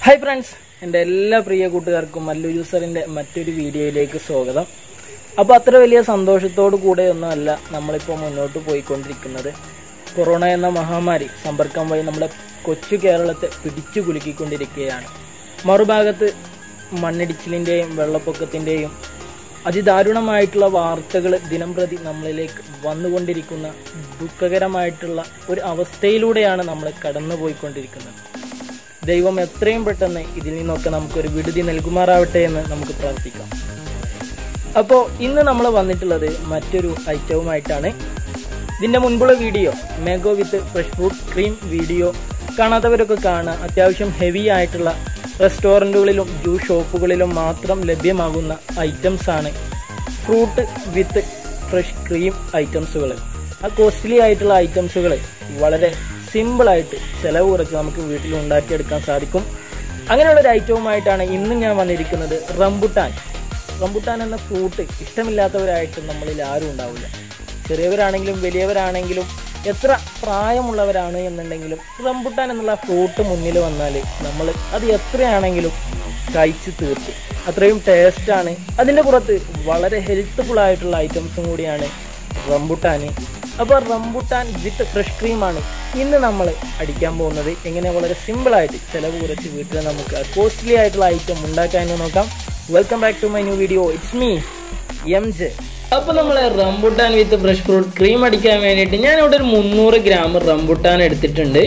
hi friends എൻ്റെ എല്ലാ പ്രിയ കൂട്ടുകാർക്കും മല്ലു യൂസറിൻ്റെ മറ്റൊരു വീഡിയോയിലേക്ക് സ്വാഗതം അപ്പോൾ അത്ര വലിയ സന്തോഷത്തോടു കൂടെ ഒന്നുമല്ല നമ്മളിപ്പോൾ മുന്നോട്ട് പോയിക്കൊണ്ടിരിക്കുന്നത് കൊറോണ എന്ന മഹാമാരി സമ്പർക്കം വഴി നമ്മുടെ കൊച്ചു കേരളത്തെ പിടിച്ചു കുലുക്കിക്കൊണ്ടിരിക്കുകയാണ് മറുഭാഗത്ത് മണ്ണിടിച്ചിലിൻ്റെയും വെള്ളപ്പൊക്കത്തിൻ്റെയും അതിദാരുണമായിട്ടുള്ള വാർത്തകൾ ദിനം പ്രതി നമ്മളിലേക്ക് വന്നുകൊണ്ടിരിക്കുന്ന ദുഃഖകരമായിട്ടുള്ള ഒരു അവസ്ഥയിലൂടെയാണ് നമ്മൾ കടന്നുപോയിക്കൊണ്ടിരിക്കുന്നത് ദൈവം എത്രയും പെട്ടെന്ന് ഇതിൽ നിന്നൊക്കെ നമുക്കൊരു വിടുതി നൽകുമാറാവട്ടെ എന്ന് നമുക്ക് പ്രാർത്ഥിക്കാം അപ്പോൾ ഇന്ന് നമ്മൾ വന്നിട്ടുള്ളത് മറ്റൊരു ഐറ്റവുമായിട്ടാണ് ഇതിൻ്റെ മുൻപുള്ള video mango with fresh fruit cream video കാണാത്തവരൊക്കെ കാണുക അത്യാവശ്യം ഹെവി ആയിട്ടുള്ള റെസ്റ്റോറൻറ്റുകളിലും ജ്യൂസ് ഷോപ്പുകളിലും മാത്രം ലഭ്യമാകുന്ന ഐറ്റംസ് ആണ് ഫ്രൂട്ട് വിത്ത് ഫ്രഷ് ക്രീം ഐറ്റംസുകൾ ആ കോസ്റ്റ്ലി ആയിട്ടുള്ള ഐറ്റംസുകൾ വളരെ സിമ്പിളായിട്ട് ചിലവ് കുറച്ച് നമുക്ക് വീട്ടിൽ ഉണ്ടാക്കിയെടുക്കാൻ സാധിക്കും അങ്ങനെയുള്ള ഒരു ഐറ്റവുമായിട്ടാണ് ഇന്ന് ഞാൻ വന്നിരിക്കുന്നത് റംബുട്ടാൻ റംബുട്ടാൻ എന്ന ഫ്രൂട്ട് ഇഷ്ടമില്ലാത്തവരായിട്ട് നമ്മളിൽ ആരും ഉണ്ടാവില്ല ചെറിയവരാണെങ്കിലും വലിയവരാണെങ്കിലും എത്ര പ്രായമുള്ളവരാണ് എന്നുണ്ടെങ്കിലും റംബുട്ടാൻ എന്നുള്ള ഫ്രൂട്ട് മുന്നിൽ വന്നാൽ നമ്മൾ അത് എത്രയാണെങ്കിലും കഴിച്ച് തീർക്കും അത്രയും ടേസ്റ്റാണ് അതിൻ്റെ പുറത്ത് വളരെ ഹെൽത്ത്ഫുൾ ആയിട്ടുള്ള ഐറ്റംസും കൂടിയാണ് റംബുട്ടാന് അപ്പോൾ റംബുട്ടാൻ വിത്ത് ഫ്രഷ് ക്രീമാണ് ഇന്ന് നമ്മൾ അടിക്കാൻ പോകുന്നത് എങ്ങനെ വളരെ സിമ്പിളായിട്ട് ചിലവ് കുറച്ച് വീട്ടിൽ നമുക്ക് കോസ്റ്റ്ലി ആയിട്ടുള്ള ഐറ്റം ഉണ്ടാക്കാമെന്ന് നോക്കാം welcome back to my new video it's me M J അപ്പോൾ നമ്മൾ rambutan with fresh fruit cream അടിക്കാൻ വേണ്ടിയിട്ട് ഞാൻ ഇവിടെ ഒരു മുന്നൂറ് ഗ്രാം റംബുട്ടാൻ എടുത്തിട്ടുണ്ട്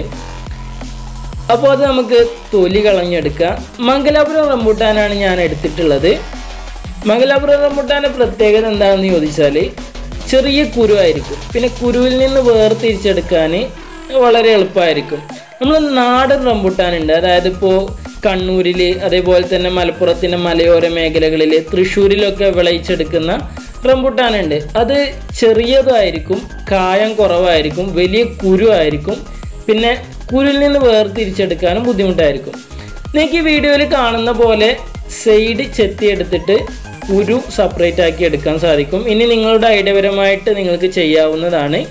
അപ്പോൾ അത് നമുക്ക് തൊലി കളഞ്ഞെടുക്കാം മംഗലാപുരം റംബുട്ടാനാണ് ഞാൻ എടുത്തിട്ടുള്ളത് മംഗലാപുരം റംബുട്ടാൻ്റെ പ്രത്യേകത എന്താണെന്ന് ചോദിച്ചാൽ ചെറിയ കുരു ആയിരിക്കും പിന്നെ കുരുവിൽ നിന്ന് വേർതിരിച്ചെടുക്കാൻ വളരെ എളുപ്പമായിരിക്കും നമ്മൾ നാടൻ റംബുട്ടാൻ ഉണ്ട് അതായത് ഇപ്പോൾ കണ്ണൂരിൽ അതേപോലെ തന്നെ മലപ്പുറത്തിൻ്റെ മലയോര മേഖലകളിൽ തൃശ്ശൂരിലൊക്കെ വിളയിച്ചെടുക്കുന്ന റംബുട്ടാനുണ്ട് അത് ചെറിയതായിരിക്കും കായം കുറവായിരിക്കും വലിയ കുരു ആയിരിക്കും പിന്നെ കുരുവിൽ നിന്ന് വേർതിരിച്ചെടുക്കാനും ബുദ്ധിമുട്ടായിരിക്കും നിങ്ങൾക്ക് ഈ വീഡിയോയിൽ കാണുന്ന പോലെ സൈഡ് ചെത്തിയെടുത്തിട്ട് കുരു സെപ്പറേറ്റ് ആക്കി എടുക്കാൻ സാധിക്കും ഇനി നിങ്ങളുടെ ഐഡിയപരമായിട്ട് നിങ്ങൾക്ക് ചെയ്യാവുന്നതാണ്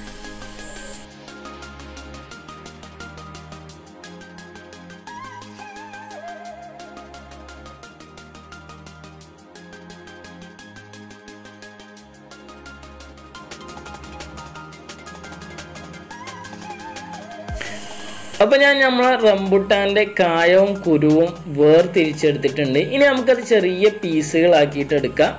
അപ്പൊ ഞാൻ നമ്മളെ റംബുട്ടാന്റെ കായവും കുരുവും വേർതിരിച്ചെടുത്തിട്ടുണ്ട് ഇനി നമുക്കത് ചെറിയ പീസുകളാക്കിയിട്ട് എടുക്കാം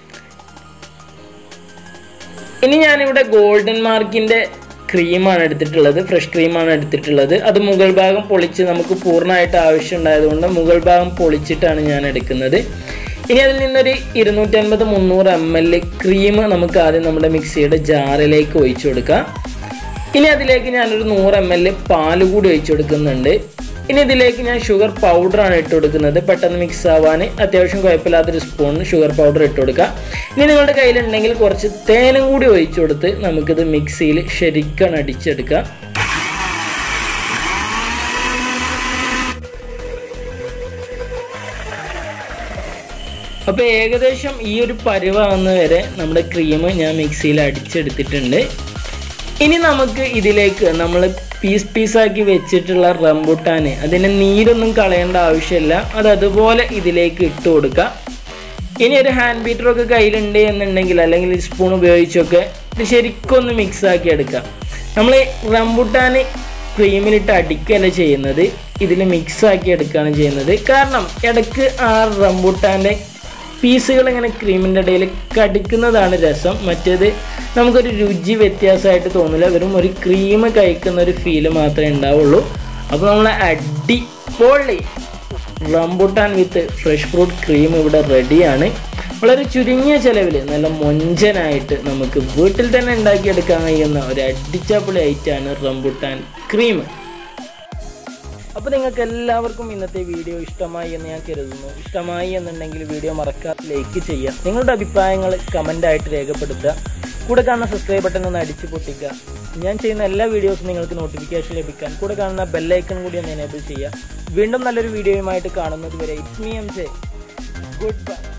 ഇനി ഞാനിവിടെ ഗോൾഡൻ മാർക്കിന്റെ ക്രീമാണ് എടുത്തിട്ടുള്ളത് ഫ്രഷ് ക്രീമാണ് എടുത്തിട്ടുള്ളത് അത് മുകൾ ഭാഗം പൊളിച്ച് നമുക്ക് പൂർണ്ണമായിട്ട് ആവശ്യമുണ്ടായതുകൊണ്ട് മുകൾ ഭാഗം പൊളിച്ചിട്ടാണ് ഞാൻ എടുക്കുന്നത് ഇനി അതിൽ നിന്നൊരു ഇരുന്നൂറ്റൻപത് മുന്നൂറ് എം എൽ ക്രീം നമുക്ക് ആദ്യം നമ്മുടെ മിക്സിയുടെ ജാറിലേക്ക് ഒഴിച്ചു കൊടുക്കാം ഇനി അതിലേക്ക് ഞാനൊരു നൂറ് എം എൽ പാല് കൂടി ഒഴിച്ചു കൊടുക്കുന്നുണ്ട് ഇനി ഇതിലേക്ക് ഞാൻ ഷുഗർ പൗഡറാണ് ഇട്ട് കൊടുക്കുന്നത് പെട്ടെന്ന് മിക്സ് ആവാൻ അത്യാവശ്യം കുഴപ്പമില്ലാത്തൊരു സ്പൂൺ ഷുഗർ പൗഡർ ഇട്ട് കൊടുക്കുക ഇനി നിങ്ങളുടെ കയ്യിലുണ്ടെങ്കിൽ കുറച്ച് തേനും കൂടി ഒഴിച്ചു കൊടുത്ത് നമുക്കിത് മിക്സിയിൽ ശരിക്കണം അടിച്ചെടുക്കാം അപ്പോൾ ഏകദേശം ഈ ഒരു പരുവാകുന്ന വരെ നമ്മുടെ ക്രീം ഞാൻ മിക്സിയിൽ അടിച്ചെടുത്തിട്ടുണ്ട് ഇനി നമുക്ക് ഇതിലേക്ക് നമ്മൾ പീസ് പീസാക്കി വെച്ചിട്ടുള്ള റംബുട്ടാന് അതിൻ്റെ നീരൊന്നും കളയേണ്ട ആവശ്യമില്ല അത് അതുപോലെ ഇതിലേക്ക് ഇട്ട് കൊടുക്കുക ഇനി ഒരു ഹാൻഡ് ബീറ്ററൊക്കെ കയ്യിലുണ്ട് എന്നുണ്ടെങ്കിൽ അല്ലെങ്കിൽ സ്പൂൺ ഉപയോഗിച്ചൊക്കെ ഇത് ശരിക്കും ഒന്ന് മിക്സ് ആക്കി എടുക്കാം നമ്മൾ റംബുട്ടാന് ക്രീമിലിട്ട് അടിക്കുകയല്ല ചെയ്യുന്നത് ഇതിൽ മിക്സ് ആക്കി എടുക്കുകയാണ് ചെയ്യുന്നത് കാരണം ഇടയ്ക്ക് ആ റംബുട്ടാൻ്റെ പീസുകൾ ഇങ്ങനെ ക്രീമിൻ്റെ ഇടയിൽ കടിക്കുന്നതാണ് രസം മറ്റേത് നമുക്കൊരു രുചി വ്യത്യാസമായിട്ട് തോന്നില്ല വെറും ഒരു ക്രീം കഴിക്കുന്ന ഒരു ഫീല് മാത്രമേ ഉണ്ടാവുള്ളൂ അപ്പോൾ നമ്മൾ അടിപൊളി rambutan with fresh fruit cream ഇവിടെ റെഡിയാണ് വളരെ ചുരുങ്ങിയ ചിലവിൽ നല്ല മൊഞ്ചനായിട്ട് നമുക്ക് വീട്ടിൽ തന്നെ ഉണ്ടാക്കിയെടുക്കാൻ കഴിയുന്ന ഒരു അടിച്ചപ്പൊളി ഐറ്റമാണ് റംബുട്ടാൻ ക്രീം അപ്പോൾ നിങ്ങൾക്ക് എല്ലാവർക്കും ഇന്നത്തെ വീഡിയോ ഇഷ്ടമായി എന്ന് ഞാൻ കരുതുന്നു ഇഷ്ടമായി എന്നുണ്ടെങ്കിൽ വീഡിയോ മറക്കാതെ ലൈക്ക് ചെയ്യുക നിങ്ങളുടെ അഭിപ്രായങ്ങൾ കമൻ്റായിട്ട് രേഖപ്പെടുത്തുക കൂടെ കാണുന്ന സബ്സ്ക്രൈബ് ബട്ടൺ ഒന്ന് അടിച്ചു പൊട്ടിക്കുക ഞാൻ ചെയ്യുന്ന എല്ലാ വീഡിയോസും നിങ്ങൾക്ക് നോട്ടിഫിക്കേഷൻ ലഭിക്കാൻ കൂടെ കാണുന്ന ബെല്ലൈക്കൺ കൂടി ഒന്ന് എനേബിൾ ചെയ്യുക വീണ്ടും നല്ലൊരു വീഡിയോയുമായിട്ട് കാണുന്നത് വരെ it's me M J good by